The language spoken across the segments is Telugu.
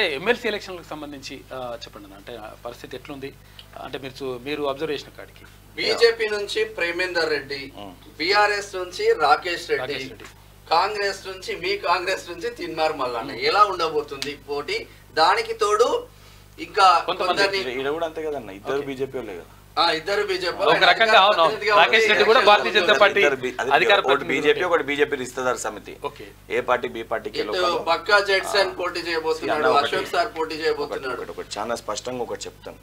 ఎమ్మెల్సీ ఎలక్షన్లకు సంబంధించి ఆ, చెప్పండి అన్న అంటే ఆ పరిస్థితి ఎట్లుంది అంటే మీరు చూ- మీరు అబ్జర్వ్ చేసిన కాడికి బీజేపీ నుంచి ప్రేమేందర్ రెడ్డి బీఆర్ఎస్ నుంచి రాకేష్ రెడ్డి రాకేష్ రెడ్డి. కాంగ్రెస్ నుంచి మీ కాంగ్రెస్ నుంచి తిన్మార్ మల్లన్న ఎలా ఉండబోతుంది పోటీ దానికి తోడు ఇంకా కొంతమంది కొందరిని ఈడ కూడా అంతే కదన్న ఇద్దరు బీజేపీ వాళ్ళే కదా ఆ, ఇద్దరు బీజేపీ ఒక రకంగా అవును, అవును. రాకేష్ రెడ్డి కూడా భారతీయ జనతా పార్టీ ఇద్దరు బి- అది అధికార ఒకటి ప్రతినిధులు బీజేపీ ఉంటాయి. ఒకటి బీజేపీ రిస్తదార్ సమితి ఓకే ఏ పార్టీ బి పార్టీకి ఇటు లోకల్ బక్కా జెడ్సన్ పోటీ చేయబోతున్నాడు ఒకటి. అశోక్ సార్ పోటీ ఒకటి చేయబోతున్నాడు ఒకటి ఒకటి చాలా స్పష్టంగా ఒకటి చెప్తాను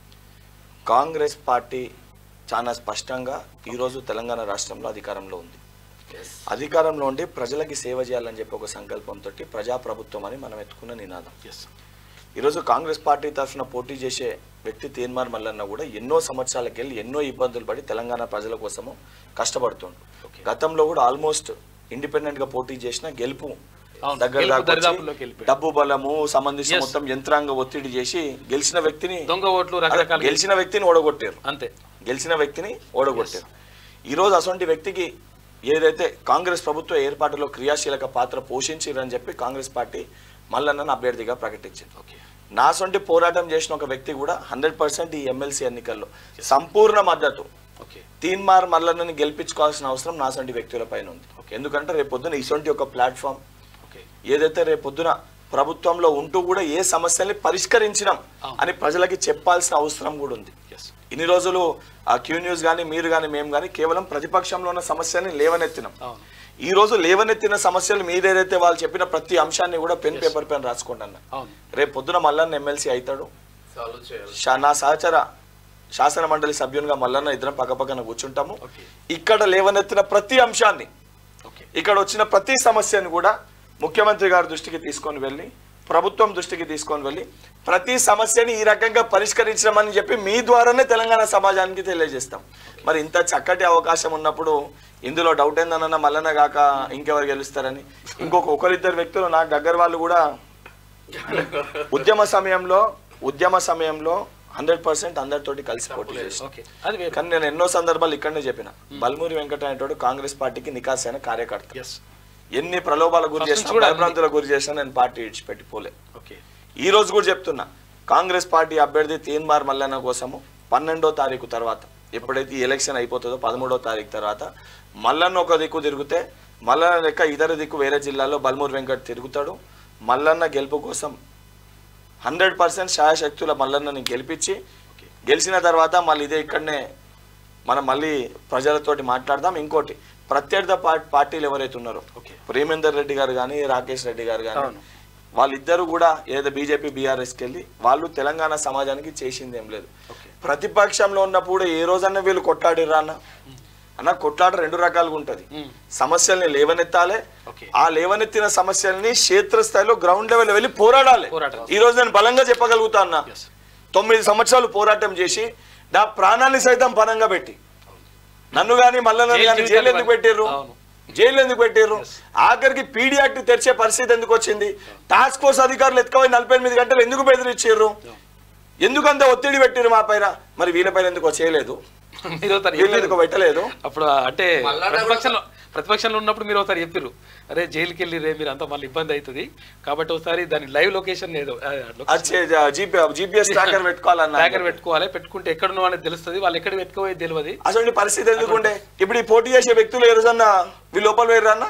కాంగ్రెస్ పార్టీ చాలా స్పష్టంగా ఈరోజు తెలంగాణ రాష్ట్రంలో అధికారంలో ఉంది Yes. అధికారంలో ఉండి ప్రజలకి సేవ చేయాలని చెప్పి ఒక సంకల్పంతో ప్రజాప్రభుత్వం అని మనం ఎత్తుకున్న నినాదం ఎస్ ఈరోజు కాంగ్రెస్ పార్టీ తరఫున పోటీ చేసే వ్యక్తి తీన్మార్ మల్లన్న కూడా ఎన్నో సంవత్సరాలకు వెళ్ళి ఎన్నో ఇబ్బందులు పడి తెలంగాణ ప్రజల కోసము కష్టపడుతుండు Okay. గతంలో కూడా ఆల్మోస్ట్ ఇండిపెండెంట్ గా పోటీ చేసిన గెలుపు అవును, దగ్గర గెలుపు దాకా వచ్చి దరిదాపుల్లోకి వెళ్ళిపోయాడు. డబ్బు బలము సంబంధించిన Yes. మొత్తం యంత్రాంగ ఒత్తిడి చేసి గెలిచిన వ్యక్తిని దొంగ ఓట్లు అదే, రకరకాల గెలిచిన వ్యక్తిని ఓడగొట్టారు అంతే గెలిచిన వ్యక్తిని ఓడగొట్టారు ఈరోజు అటువంటి వ్యక్తికి ఏదైతే కాంగ్రెస్ ప్రభుత్వ ఏర్పాటులో క్రియాశీలక పాత్ర పోషించారని చెప్పి కాంగ్రెస్ పార్టీ మల్లన్నను అభ్యర్థిగా ప్రకటించింది ఓకే నా సొంటి పోరాటం చేసిన ఒక వ్యక్తి కూడా హండ్రెడ్ పర్సెంట్ ఈ ఎమ్మెల్సీ ఎన్నికల్లో సంపూర్ణ మద్దతు ఓకే తీన్మార్ మల్లన్నని గెలిపించుకోవాల్సిన అవసరం నా సొంటి వ్యక్తుల పైన ఉంది ఎందుకంటే రేపు పొద్దున ఇసొంటి ఒక ప్లాట్ఫామ్ ఓకే ఏదైతే రేపు పొద్దున ప్రభుత్వంలో ఉంటూ కూడా ఏ సమస్యల్ని పరిష్కరించినాం అవును. అని ప్రజలకి చెప్పాల్సిన అవసరం కూడా ఉంది ఎస్ ఇన్ని రోజులు ఆ క్యూ న్యూస్ కానీ మీరు కానీ మేము కానీ కేవలం ప్రతిపక్షంలో ఉన్న సమస్యని లేవనెత్తినాం అవును ఈ రోజు లేవనెత్తిన సమస్యలు మీరు ఏదైతే వాళ్ళు చెప్పిన ప్రతి అంశాన్ని కూడా పెన్ పేపర్ పైన రాసుకోండి అన్న అవును రేపు పొద్దున మల్లన్న ఎమ్మెల్సీ అవుతాడు సాల్వ్ చేయాలి శా- నా సహచర శాసన మండలి సభ్యునిగా మల్లన్న ఇద్దరం పక్కపక్కన కూర్చుంటాము ఓకే. ఇక్కడ లేవనెత్తిన ప్రతి అంశాన్ని ఓకే ఇక్కడ వచ్చిన ప్రతి సమస్యను కూడా ముఖ్యమంత్రి గారి దృష్టికి తీసుకొని వెళ్ళి ప్రభుత్వం దృష్టికి తీసుకొని వెళ్ళి ప్రతి సమస్యని ఈ రకంగా పరిష్కరించమని చెప్పి మీ ద్వారానే తెలంగాణ సమాజానికి తెలియజేస్తాం మరి ఇంత చక్కటి అవకాశం ఉన్నప్పుడు ఇందులో డౌట్ ఏందన్న మల్లన్న కాక ఇంకెవరు గెలుస్తారని ఇంకొక ఒకరిద్దరు వ్యక్తులు నాకు దగ్గర వాళ్ళు కూడా ఉద్యమ సమయంలో ఉద్యమ సమయంలో హండ్రెడ్ పర్సెంట్ అందరితోటి కలిసి పోటీ చేసి ఓకే అది వేరు కానీ నేను ఎన్నో సందర్భాలు ఇక్కడనే చెప్పిన బల్మూరి వెంకట అనేటోడు కాంగ్రెస్ పార్టీకి నికాసైన కార్యకర్త ఎస్ ఎన్ని ప్రలోభాలకు గురి First చేసినా నుంచి కూడా భయభ్రాంతులకు గురి చేసినా నేను పార్టీ విడిచిపెట్టిపోలే ఓకే ఈ రోజు కూడా చెప్తున్నా కాంగ్రెస్ పార్టీ అభ్యర్థి తీన్మార్ మల్లన్న కోసము పన్నెండో తారీఖు తర్వాత ఎప్పుడైతే ఈ ఎలక్షన్ అయిపోతుందో పదమూడో తారీఖు తర్వాత మల్లన్న ఒక దిక్కు తిరిగితే మల్లన్న లెక్క ఇతర దిక్కు వేరే జిల్లాలో బల్మూరి వెంకట్ తిరుగుతాడు మల్లన్న గెలుపు కోసం హండ్రెడ్ పర్సెంట్ శాయశక్తుల మల్లన్నని గెలిపించి గెలిచిన తర్వాత మళ్ళీ ఇదే ఇక్కడనే మనం మళ్ళీ ప్రజలతోటి మాట్లాడదాం ఇంకోటి ప్రత్యర్థ పా- పార్టీలు ఎవరైతే ఉన్నారో ఓకే. ప్రేమేందర్ రెడ్డి గారు కానీ రాకేష్ రెడ్డి గారు కానీ అవును. వాళ్ళిద్దరు కూడా ఏదో బీజేపీ బీఆర్ఎస్కి వెళ్ళి వాళ్ళు తెలంగాణ సమాజానికి చేసింది ఏం లేదు ఓకే. ప్రతిపక్షంలో ఉన్నప్పుడు ఏ రోజన్నా వీళ్ళు కొట్లాడిరా అన్న అన్న కొట్లాట రెండు రకాలుగా ఉంటది మ్మ్. సమస్యల్ని లేవనెత్తాలి ఓకే. ఆ లేవనెత్తిన సమస్యల్ని క్షేత్రస్థాయిలో గ్రౌండ్ లెవెల్ వెళ్ళి పోరాడాలి పోరాడాలి. ఈ రోజు నేను బలంగా చెప్పగలుగుతా అన్న Yes. తొమ్మిది సంవత్సరాలు పోరాటం చేసి నా ప్రాణాన్ని సైతం పనంగా పెట్టి నన్ను కానీ మళ్ళీ జైలు కానీ జీవితాలు జైలు ఎందుకు పెట్టిర్రు అవును. జైలు ఎందుకు పెట్టిర్రు ఆఖరికి పీడీ యాక్ట్ తెరిచే పరిస్థితి ఎందుకు వచ్చింది టాస్క్ ఫోర్స్ అధికారులు ఎత్తుకపోయి నలభై ఎనిమిది గంటలు ఎందుకు బెదిరిచ్చిర్రు ఎందుకంత ఒత్తిడి పెట్టిర్రు మా పైన మరి వీళ్ళ పైన ఎందుకో చేయలేదు మీరు ఒకసారి వీళ్ళు చెప్పారు. ఎందుకు పెట్టలేదు అప్పుడు అంటే మళ్ళా ప్రతిపక్షంలో ప్రతిపక్షంలో ఉన్నప్పుడు మీరు ఒకసారి చెప్పారు అరే జైలుకి వెళ్ళి రే మీరు అంతా మళ్ళీ ఇబ్బంది అవుతుంది కాబట్టి ఒకసారి దాని లైవ్ లొకేషన్ ఏదో వచ్చే జీపీఎస్ ట్రాకర్ పెట్టుకోవాలన్నా ట్రాకర్ పెట్టుకోవాలి పెట్టుకుంటే ఎక్కడ ఉన్నావు అనేది తెలుస్తుంది వాళ్ళు ఎక్కడ పెట్టుకోవాలి తెలియదు అసలు పరిస్థితి ఎందుకుండే ఇప్పుడు ఈ పోటీ చేసే వ్యక్తులు ఏ రోజన్నా వీళ్ళు లోపల వేయరు అన్న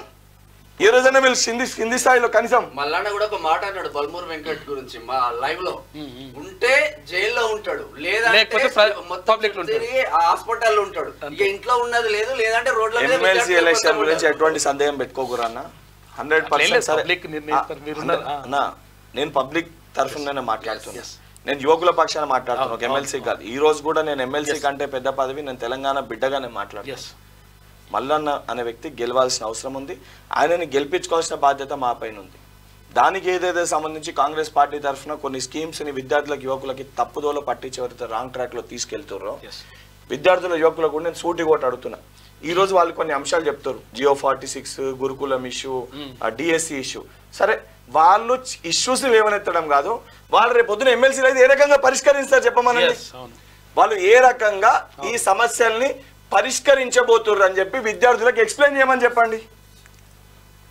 ఏ రోజన్నా వీళ్ళు కింది కింది స్థాయిలో కనీసం మల్లన్న కూడా ఒక మాట అన్నాడు బల్మూర్ వెంకట్ గురించి మా లైవ్ లో ఉంటే జైల్లో ఉంటాడు లేదంటే లేకపోతే ప్ర- మొత్తం public లో ఉంటాడు. తిరిగి హాస్పిటల్లో ఉంటాడు ఇక ఇంట్లో ఉన్నది లేదు లేదంటే రోడ్ల మీద ఎమ్మెల్సీ విద్యార్థులు ఎలక్షన్ కొడతా గురించి ఉంటారు. ఎటువంటి సందేహం పెట్టుకోకూరు అన్న హండ్రెడ్ అట్లా ఏం లేదు, పర్సెంట్ సరే public నిర్ణయిస్తారు, మీరు ఉన్నారు. ఆ. అన్న నేను పబ్లిక్ తరఫున మాట్లాడుతున్నా yes. నేను యువకుల పక్షాన మాట్లాడుతున్నా ఒక ఎమ్మెల్సీ కాదు ఈ రోజు కూడా నేను ఎమ్మెల్సీ కంటే పెద్ద పదవి నేను తెలంగాణ బిడ్డగా నేను మాట్లాడుతున్నాను ఎస్ మల్లన్న అనే వ్యక్తి గెలవాల్సిన అవసరం ఉంది ఆయనని గెలిపించుకోవాల్సిన బాధ్యత మా పైన ఉంది దానికి ఏదైతే సంబంధించి కాంగ్రెస్ పార్టీ తరఫున కొన్ని స్కీమ్స్ ని విద్యార్థులకు యువకులకి తప్పుదోల పట్టించి ఎవరైతే రాంగ్ ట్రాక్ లో తీసుకెళ్తారో ఎస్ విద్యార్థుల యువకులకు కూడా నేను సూటి కూడా అడుగుతున్నా ఈ రోజు వాళ్ళు కొన్ని అంశాలు చెప్తారు జియో ఫార్టీ సిక్స్ గురుకులం ఇష్యూ డిఎస్సి ఇష్యూ సరే వాళ్ళు ఇష్యూస్ లేవనెత్తడం కాదు వాళ్ళు రేపు పొద్దున ఎమ్మెల్సీలు అయితే ఏ రకంగా పరిష్కరిస్తారు చెప్పమనండి ఎస్ అవును వాళ్ళు ఏ రకంగా ఈ సమస్యల్ని పరిష్కరించబోతుర్రు అని చెప్పి విద్యార్థులకు ఎక్స్ప్లెయిన్ చేయమని చెప్పండి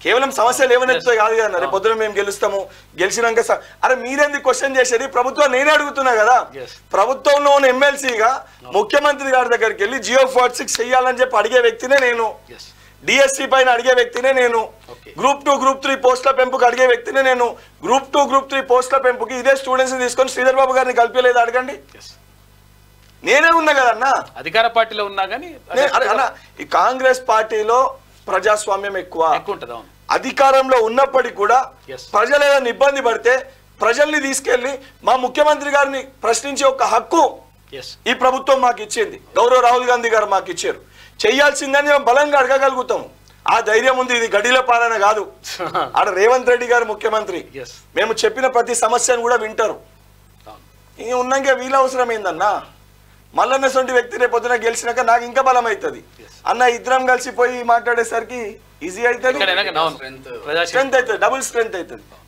కేవలం సమస్యలు ఏమనెత్తాయి కాదు కదా రేపు పొద్దున మేము గెలుస్తాము గెలిచినాక స- అరే మీరేంది క్వశ్చన్ చేసేది ప్రభుత్వం నేనే అడుగుతున్నా కదా Yes. ప్రభుత్వంలో ఉన్న ఎమ్మెల్సీగా ముఖ్యమంత్రి గారి దగ్గరికి వెళ్ళి జియో ఫోర్ సిక్స్ చెయ్యాలని చెప్పి అడిగే వ్యక్తినే నేను ఎస్ డిఎస్సి పైన అడిగే వ్యక్తినే నేను Okay. Group two group three పోస్టుల పెంపుకు అడిగే వ్యక్తినే నేను గ్రూప్ టూ గ్రూప్ త్రీ పోస్టుల పెంపుకి ఇదే స్టూడెంట్స్ తీసుకొని శ్రీధర్ బాబు గారిని కలిపలేదు అడగండి ఎస్ నేనే ఉన్నా కదన్నా అధికార పార్టీలో ఉన్నా కానీ నే- అరే అన్న ఈ కాంగ్రెస్ పార్టీలో ప్రజాస్వామ్యం ఎక్కువ ఎక్కువ ఉంటుంది అవును అధికారంలో ఉన్నప్పటికీ కూడా Yes. ప్రజలు ఏదైనా ఇబ్బంది పడితే ప్రజల్ని తీసుకెళ్లి మా ముఖ్యమంత్రి గారిని ప్రశ్నించే ఒక హక్కు ఎస్ ఈ ప్రభుత్వం మాకు ఇచ్చింది గౌరవ రాహుల్ గాంధీ గారు మాకు ఇచ్చారు చేయాల్సిందని మేము బలంగా అడగగలుగుతాం ఆ ధైర్యం ఉంది ఇది గడిల పాలన కాదు ఆడ రేవంత్ రెడ్డి గారు ముఖ్యమంత్రి ఎస్ మేము చెప్పిన ప్రతి సమస్యను కూడా వింటారు అవును ఈ ఉన్నాక వీళ్ళ అవసరం ఏందన్నా మల్లన్నసొంటి వ్యక్తి రేపు పొద్దున గెలిచినాక నాకు ఇంకా బలం అవుతుంది Yes. అన్న ఇద్దరం కలిసి పోయి మాట్లాడేసరికి ఈజీ అవుతుంది ఎక్కడైనా కానీ అవును Strength. ప్రజాశక్తి స్ట్రెంత్ అవుతుంది డబుల్ స్ట్రెంత్ అవుతుంది